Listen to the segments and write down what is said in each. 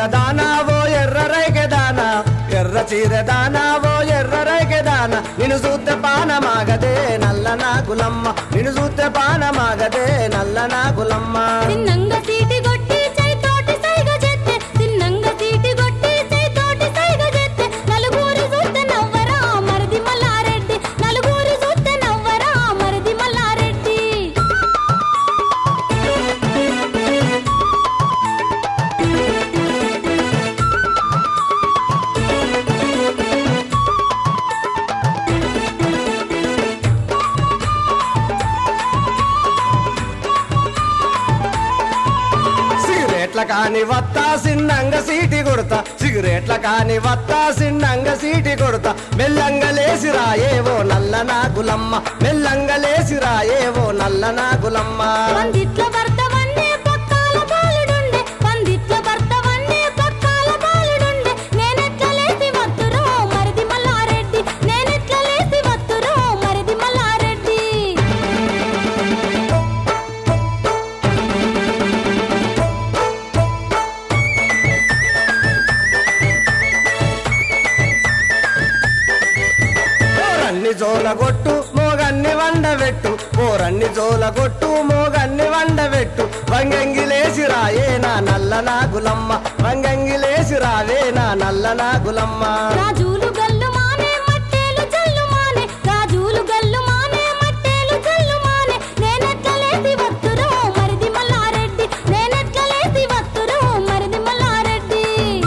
దానా ఓ ఎర్ర రైకె దానా ఎర్ర చీర దానా ఓ ఎర్ర రైకె దానా నిన్ను చూస్తే పానమాగదే నల్ల నాగులమ్మ నిన్ను చూస్తే పానమాగదే నల్ల నాగులమ్మ తిన్నంగ సీటి కొట్టి చై తోటి సైగ చెత్తే తిన్నంగ సీటి కొట్టి చై తోటి సైగ చెత్తే నలుగురు చూస్తే నవ్వరా మరిది మల్లారెడ్డి నలుగురు చూస్తే నవ్వరా మరిది మల్లారెడ్డి సిగరెట్ల కాని వత్తా సిన్నంగ సీటి కొడతా సిగరెట్ల కాని వత్తా సిన్నంగ సీటి కొడతా మెల్లంగ లేసి రాయేవో నల్ల నాగులమ్మ మెల్లంగ లేసి రాయేవో నల్ల నాగులమ్మ పందిట్ల భర్త వన్నే పక్కాల బాలుడుండే పందిట్ల భర్త వన్నే పక్కాల బాలుడుండే నేనెట్ల లేసి వత్తురో మరిది మల్లారెడ్డి నేనెట్ల లేసి వత్తురో మరిది మల్లారెడ్డి పోరన్ని జోలగొట్టు మోగన్ని వండబెట్టు పోరన్ని జోలగొట్టు మోగన్ని వండబెట్టు వంగంగి లేసి రాయేనా నల్ల నాగులమ్మ వంగంగి లేసి రావేనా నల్ల నాగులమ్మ రాజులు గల్లు మానే మట్టేలు జల్లు మానే రాజులు గల్లు మానే మట్టేలు జల్లు మానే నేనెట్ల లేసి వత్తురో మరిది మల్లారెడ్డి నేనెట్ల లేసి వత్తురో మరిది మల్లారెడ్డి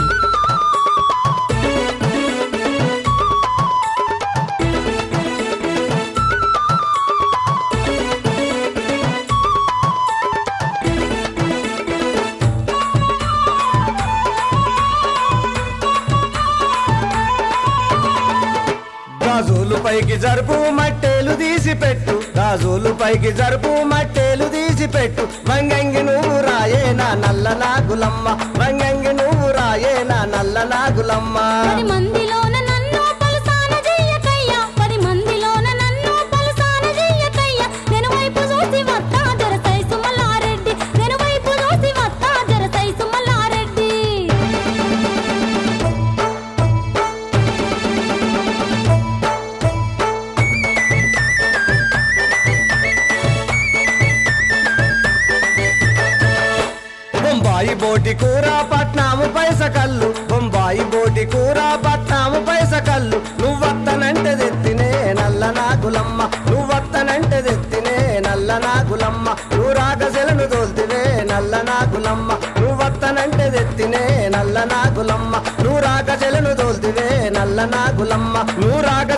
గాజులు పైకి జరుపు మట్టేలు తీసి పెట్టు గాజులు పైకి జరుపు మట్టేలు తీసి పెట్టు వంగంగి నువ్వు రాయేనా నల్ల నాగులమ్మ వంగంగి నువ్వు రాయేనా నల్ల నాగులమ్మ పది మందిలోన నన్ను పలుసాన చెయ్యకయ్యా పది మందిలోన నన్ను పలుసాన చెయ్యకయ్యా నేను వైపు చూసి వత్తా జరసై సుమలారెడ్డి నేను వైపు చూసి వత్తా జరసై సుమలారెడ్డి బొంబాయి బోటి కూర పట్నాము పైస కల్లు బొంబాయి బోటి కూర పట్నాము పైస కల్లు నువ్వత్తనంటే తెత్తినే నల్ల నాగులమ్మ నువ్వత్తనంటే తెత్తినే నల్ల నాగులమ్మ నువ్వు రాగసెలను తోల్తివే నల్ల నాగులమ్మ నువ్వత్తనంటే తెత్తినే నల్ల నాగులమ్మ నువ్వు రాగసెలను తోల్తివే నల్ల నాగులమ్మ నువ్వు రాగ